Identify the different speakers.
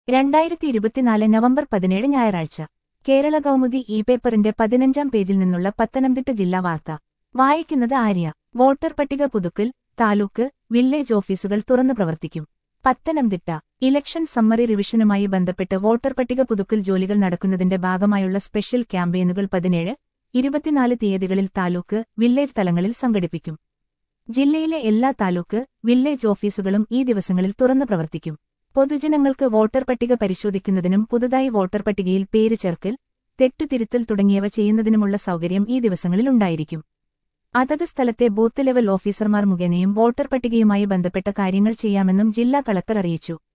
Speaker 1: രണ്ടായിരത്തി ഇരുപത്തിനാല് നവംബർ പതിനേഴ് ഞായറാഴ്ച കേരള കൗമുദി ഇ പേപ്പറിന്റെ പതിനഞ്ചാം പേജിൽ നിന്നുള്ള പത്തനംതിട്ട ജില്ലാ വാർത്ത വായിക്കുന്നത് ആര്യ വോട്ടർ പട്ടിക പുതുക്കൽ താലൂക്ക് വില്ലേജ് ഓഫീസുകൾ തുറന്നു പ്രവർത്തിക്കും പത്തനംതിട്ട ഇലക്ഷൻ സമ്മറി റിവിഷനുമായി ബന്ധപ്പെട്ട് വോട്ടർ പട്ടിക പുതുക്കൽ ജോലികൾ നടക്കുന്നതിന്റെ ഭാഗമായുള്ള സ്പെഷ്യൽ ക്യാമ്പയിനുകൾ പതിനേഴ് ഇരുപത്തിനാല് തീയതികളിൽ താലൂക്ക് വില്ലേജ് തലങ്ങളിൽ സംഘടിപ്പിക്കും ജില്ലയിലെ എല്ലാ താലൂക്ക് വില്ലേജ് ഓഫീസുകളും ഈ ദിവസങ്ങളിൽ തുറന്നു പ്രവർത്തിക്കും പൊതുജനങ്ങൾക്ക് വോട്ടർ പട്ടിക പരിശോധിക്കുന്നതിനും പുതുതായി വോട്ടർ പട്ടികയിൽ പേര് ചേർക്കൽ തെറ്റുതിരുത്തൽ തുടങ്ങിയവ ചെയ്യുന്നതിനുമുള്ള സൗകര്യം ഈ ദിവസങ്ങളിൽ ഉണ്ടായിരിക്കും അതത് സ്ഥലത്തെ ബൂത്ത് ലെവൽ ഓഫീസർമാർ മുഖേനയും വോട്ടർ പട്ടികയുമായി ബന്ധപ്പെട്ട കാര്യങ്ങൾ ചെയ്യാമെന്നും ജില്ലാ കളക്ടർ അറിയിച്ചു